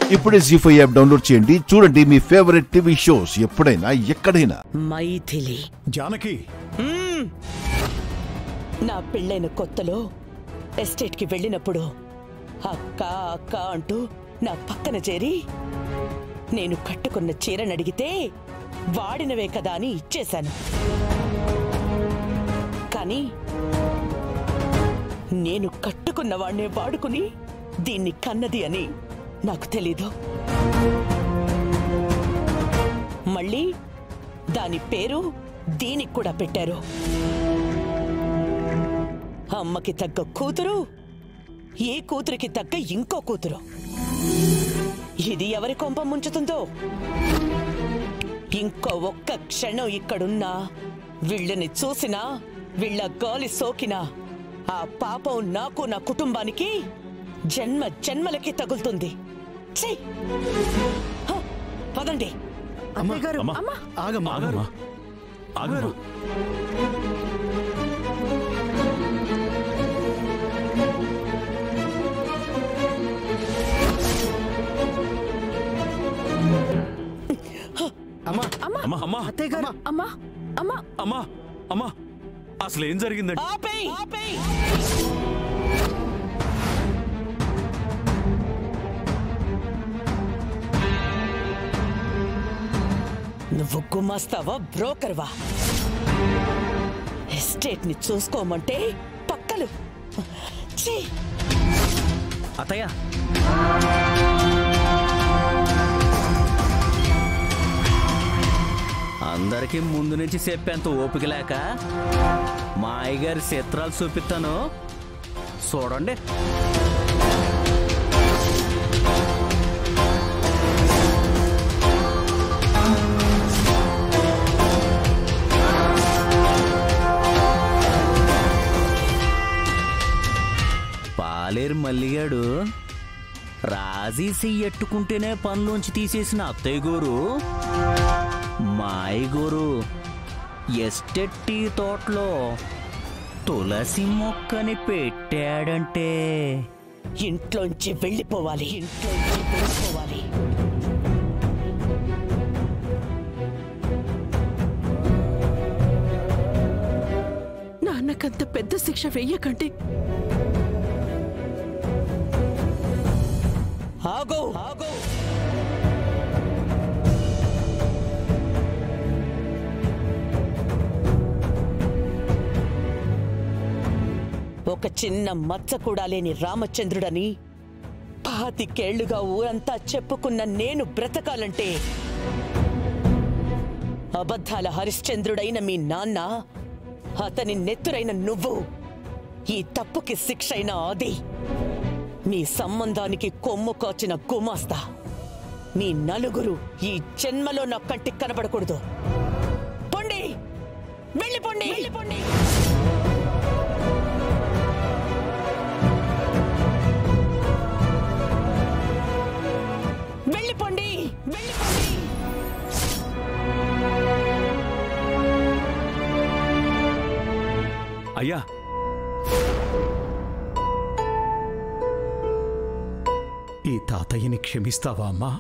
ఇప్పుడే G five app download చేయండి చూడండి మీ ఫేవరెట్ టీవీ షోస్ ఎప్పుడైనా ఎక్కడైనా మైథిలి జానకి నా పెళ్ళైన కొత్తలో ఎస్టేట్కి వెళ్ళినప్పుడు అక్క అక్క అంటూ నా పక్కన చేరి నేను కట్టుకున్న చీరని అడిగితే వాడినవే కదా అని ఇచ్చేశాను కానీ నేను కట్టుకున్న వాడినే వాడుకుని దీన్ని కన్నది అని నాకు తెలీదు మళ్ళీ దాని పేరు దీనికి కూడా పెట్టారు అమ్మకి తగ్గ కూతురు ఏ కూతురికి తగ్గ ఇంకో కూతురు ఇది ఎవరి కొంప ముంచుతుందో ఇంకో ఒక్క క్షణం ఇక్కడున్నా వీళ్ళని చూసినా వీళ్ళ గాలి సోకినా ఆ పాపం నాకు నా కుటుంబానికి జన్మ జన్మలకి తగులుతుంది ఛీ! హ, పదండి అమ్మా ఆగమ్మా ఆగమ్మా ఆగమ్మా అమ్మా అమ్మా అమ్మా అత్తయ్య గారు అమ్మా అమ్మా అమ్మా అమ్మా అసలు ఏం జరిగిందండి ఆపేయ్! ఆపేయ్! నువ్వు గుమాస్తావా బ్రోకర్వా ఎస్టేట్ ని చూసుకోమంటే పక్కలు ఛీ! అత్తయ్య అందరికీ ముందు నుంచి చెప్పేంత ఓపిక లేక మా అయ్యగారి చిత్రాలు చూపిస్తాను చూడండి పాలేరు మల్లిగాడు రాజీ చెయ్యట్టుకుంటేనే పనిలోంచి తీసేసిన అత్తయ్య గోరు మాయ గోరు ఎస్టేట్ టీ తోటలో తులసి మొక్కని పెట్టాడంటే ఇంట్లోంచి వెళ్ళిపోవాలి ఇంట్లోంచి వెళ్ళిపోవాలి నాన్నకంత పెద్ద శిక్ష వెయ్యకండి ఆగో ఆగో ఒక చిన్న మచ్చ కూడా లేని రామచంద్రుడని పాతికేళ్లుగా ఊరంతా చెప్పుకున్న నేను బ్రతకాలంటే అబద్ధాల హరిశ్చంద్రుడైన మీ నాన్న అతని నెత్తురైన నువ్వు ఈ తప్పుకి శిక్ష అయిన అది మీ సంబంధానికి కొమ్ము కాచిన గుమాస్తా మీ నలుగురు ఈ జన్మలో నా కంటికి కనబడకూడదు పొండి వెళ్ళిపోండి వెళ్ళిపోండి వెళ్ళిపోండి వెళ్ళిపోండి అయ్యా ఈ తాతయ్యని క్షమిస్తావా అమ్మా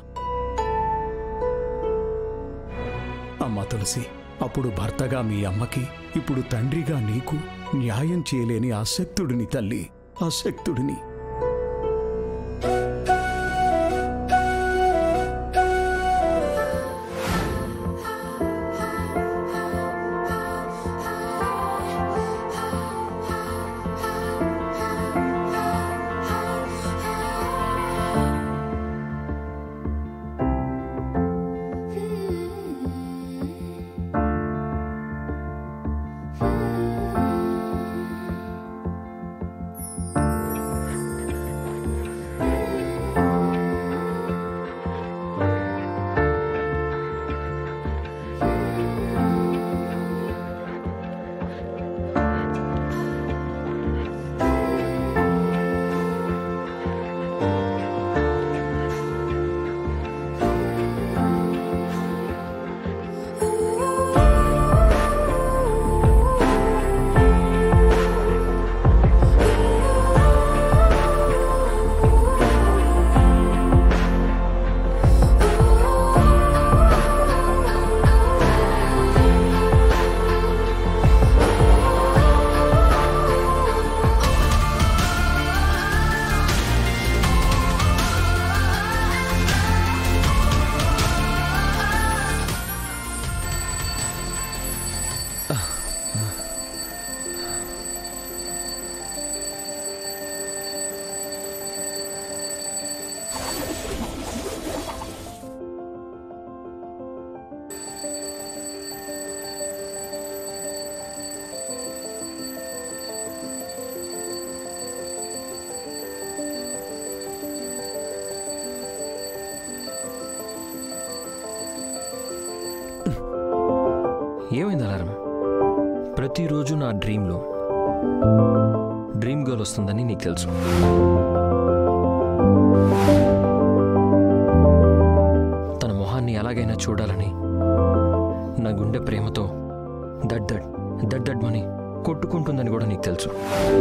అమ్మా తులసి అప్పుడు భర్తగా మీ అమ్మకి ఇప్పుడు తండ్రిగా నీకు న్యాయం చేయలేని ఆసక్తుడిని తల్లి ఆసక్తుడిని ఏమైంది అలారం ప్రతిరోజు నా డ్రీమ్లో డ్రీమ్ గర్ల్ వస్తుందని నీకు తెలుసు తన మొహాన్ని ఎలాగైనా చూడాలని నా గుండె ప్రేమతో దడ్ దడ్ దడ్ దడ్ మని కొట్టుకుంటుందని కూడా నీకు తెలుసు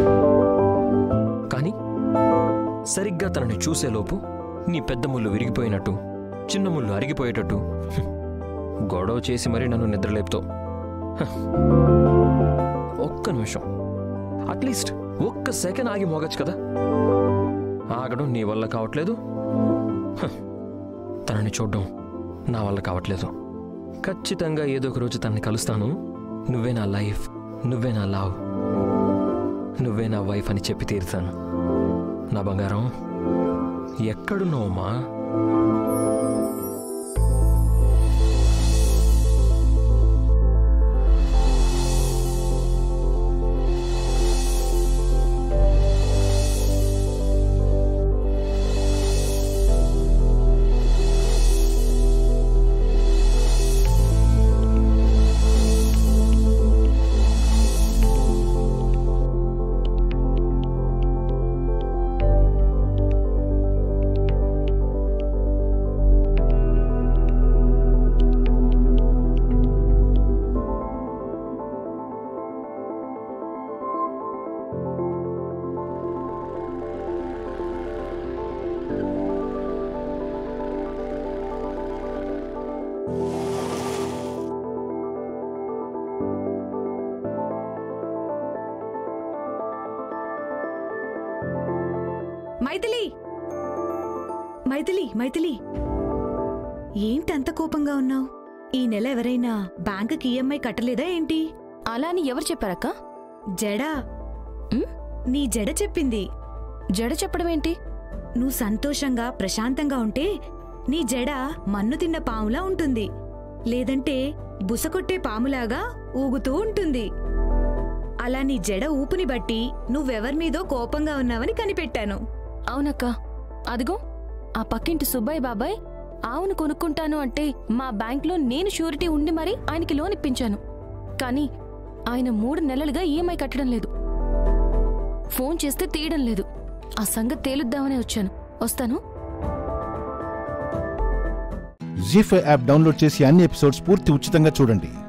కానీ సరిగ్గా తనని చూసేలోపు నీ పెద్ద ముళ్ళు విరిగిపోయినట్టు చిన్న ముళ్ళు అరిగిపోయేటట్టు హ్మ్, గొడవ చేసి మరీ నన్ను నిద్రలేపుతావు హ. ఒక్క నిమిషం అట్లీస్ట్ ఒక్క సెకండ్ ఆగి మోగచ్చు కదా ఆగడం నీ వల్ల కావట్లేదు హ. తనని చూడడం నా వల్ల కావట్లేదు ఖచ్చితంగా ఏదో ఒక రోజు తనని కలుస్తాను నువ్వే నా లైఫ్ నువ్వే నా లవ్ నువ్వే నా వైఫ్ అని చెప్పి తీరుతాను నా బంగారం ఎక్కడున్నావమ్మా మైథిలి మైథిలి మైథిలి ఏంటంత కోపంగా ఉన్నావు ఈ నెల ఎవరైనా బ్యాంకుకి ఈఎంఐ కట్టలేదా ఏంటి అలా అని ఎవరు చెప్పారక్క జడా ఉమ్? నీ జడ చెప్పింది జడ చెప్పడం ఏంటి నువ్వు సంతోషంగా ప్రశాంతంగా ఉంటే నీ జడ మన్ను తిన్న పాములా ఉంటుంది లేదంటే బుసకొట్టే పాములాగా ఊగుతూ ఉంటుంది అలా నీ జడ ఊపుని బట్టి నువ్వెవరి మీదో కోపంగా ఉన్నావని కనిపెట్టాను అవునక్క అదిగో ఆ పక్కింటి సుబ్బయ్య బాబాయ్ ఆవును కొనుక్కుంటాను అంటే మా బ్యాంక్లో నేను షూరిటీ ఉండి మరి ఆయనకి లోన్ ఇప్పించాను కానీ ఆయన మూడు నెలలుగా ఈఎంఐ కట్టడం లేదు ఫోన్ చేస్తే తీయడం లేదు ఆ సంగతి తేలుద్దామనే వచ్చాను వస్తాను జీ ఫైవ్ యాప్ డౌన్లోడ్ చేసి అన్ని ఎపిసోడ్స్ పూర్తి ఉచితంగా చూడండి